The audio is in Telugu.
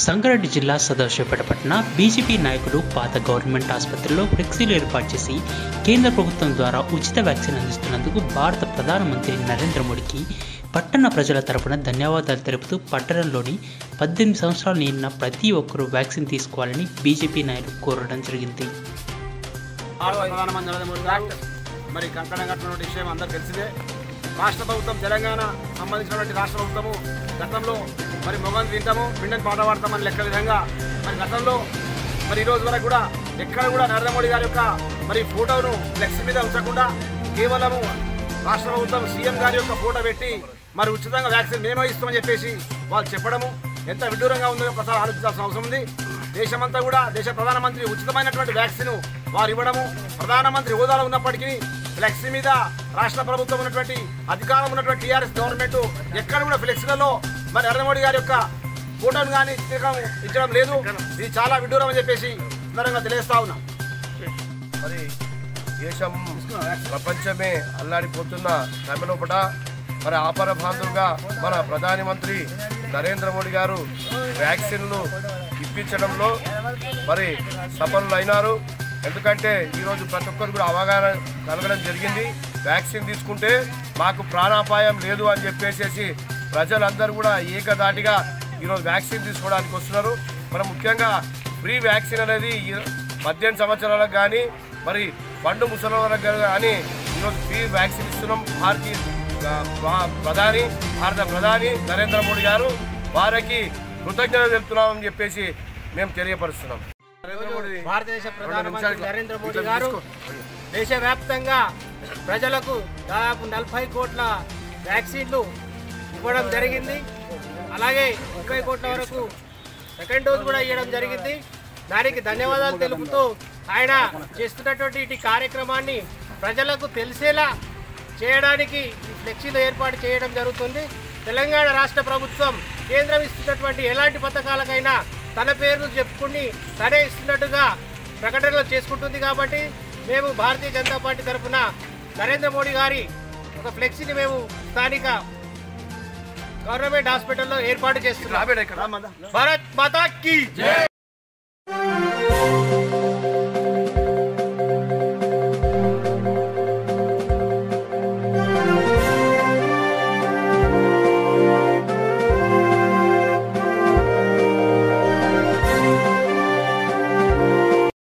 సంగారెడ్డి జిల్లా సదాశివపేట పట్టణ బీజేపీ నాయకులు పాత గవర్నమెంట్ ఆసుపత్రిలో ఫ్లెక్సీలు ఏర్పాటు చేసి కేంద్ర ప్రభుత్వం ద్వారా ఉచిత వ్యాక్సిన్ అందిస్తున్నందుకు భారత ప్రధానమంత్రి నరేంద్ర మోడీకి పట్టణ ప్రజల తరపున ధన్యవాదాలు తెలుపుతూ పట్టణంలోని పద్దెనిమిది సంవత్సరాలు నిండిన ప్రతి ఒక్కరూ వ్యాక్సిన్ తీసుకోవాలని బీజేపీ నాయకులు కోరడం జరిగింది భారత ప్రధానమంత్రి నరేంద్ర మోడీ గారు మరి కంకణం కట్టినటువంటి విషయం అందరికీ తెలిసిందే రాష్ట్ర ప్రభుత్వం తెలంగాణ సంబంధించినటువంటి రాష్ట్ర ప్రభుత్వము గతంలో మరి మొగన్ తింటాము పిండని పాట పాడతామని లెక్క విధంగా మరి గతంలో మరి ఈ రోజు వరకు కూడా ఎక్కడ కూడా నరేంద్ర మోడీ గారి యొక్క మరి ఫోటోను ఫ్లెక్స్ మీద ఉంచకుండా కేవలము రాష్ట్ర ప్రభుత్వం సీఎం గారి యొక్క ఫోటో పెట్టి మరి ఉచితంగా వ్యాక్సిన్ మేమే ఇస్తామని చెప్పేసి వాళ్ళు చెప్పడము ఎంత విడ్డూరంగా ఉందో ఒకసారి ఆలోచించాల్సిన అవసరం ఉంది దేశమంతా కూడా దేశ ప్రధానమంత్రి ఉచితమైనటువంటి వ్యాక్సిన్ వారు ఇవ్వడము ప్రధానమంత్రి హోదాలో ఉన్నప్పటికీ ఫ్లెక్సీ మీద రాష్ట్ర ప్రభుత్వం ఉన్నటువంటి అధికారం ఉన్నటువంటి టీఆర్ఎస్ గవర్నమెంట్ ఎక్కడ కూడా ఫ్లెక్సీలలో మరి నరేంద్ర మోడీ గారి యొక్క ఫోటోను కానీ ఇచ్చడం ఇచ్చడం లేదు ఇది చాలా విడ్డూరం అని చెప్పేసి సందర్భంగా తెలియజేస్తా ఉన్నాం మరి దేశం ప్రపంచమే అల్లాడిపోతున్న సమయంలోపట మరి ఆపర బాంధవుగా మన ప్రధాని మంత్రి నరేంద్ర మోడీ గారు వ్యాక్సిన్లు ఇప్పించడంలో మరి సఫలులైనారు ఎందుకంటే ఈరోజు ప్రతి ఒక్కరు కూడా అవగాహన కలగడం జరిగింది వ్యాక్సిన్ తీసుకుంటే మాకు ప్రాణాపాయం లేదు అని చెప్పేసి ప్రజలందరూ కూడా ఏకదాటిగా ఈరోజు వ్యాక్సిన్ తీసుకోవడానికి వస్తున్నారు మరి ముఖ్యంగా ఫ్రీ వ్యాక్సిన్ అనేది ఈ- పద్దెనిమిది సంవత్సరాలకు కానీ మరి పండు ముసలి కానీ ఈరోజు ఫ్రీ వ్యాక్సిన్ ఇస్తున్నాం భారతీయ ఆ, ప్ర- ప్రధాని భారత ప్రధాని నరేంద్ర మోడీ గారు వారికి కృతజ్ఞతలు తెలుపుతున్నామని చెప్పేసి మేము తెలియపరుస్తున్నాం భారతదేశ ప్రధానమంత్రి నరేంద్ర మోడీ గారు దేశవ్యాప్తంగా ప్రజలకు దాదాపు నలభై కోట్ల వ్యాక్సిన్లు ఇవ్వడం జరిగింది అలాగే ముప్పై కోట్ల వరకు సెకండ్ డోస్ కూడా ఇవ్వడం జరిగింది దానికి ధన్యవాదాలు తెలుపుతూ ఆయన చేస్తున్నటువంటి ఇటు కార్యక్రమాన్ని ప్రజలకు తెలిసేలా చేయడానికి ఈ ఫ్లెక్సీలు ఏర్పాటు చేయడం జరుగుతుంది తెలంగాణ రాష్ట్ర ప్రభుత్వం కేంద్రం ఇస్తున్నటువంటి ఎలాంటి పథకాలకైనా తన పేరును చెప్పుకుని తనే ఇస్తున్నట్టుగా ప్రకటనలు చేసుకుంటుంది కాబట్టి మేము భారతీయ జనతా పార్టీ తరఫున నరేంద్ర మోడీ గారి ఒక ఫ్లెక్సీని మేము స్థానిక గవర్నమెంట్ హాస్పిటల్లో ఏర్పాటు చేస్తున్నాం భారత్ మాతా కీ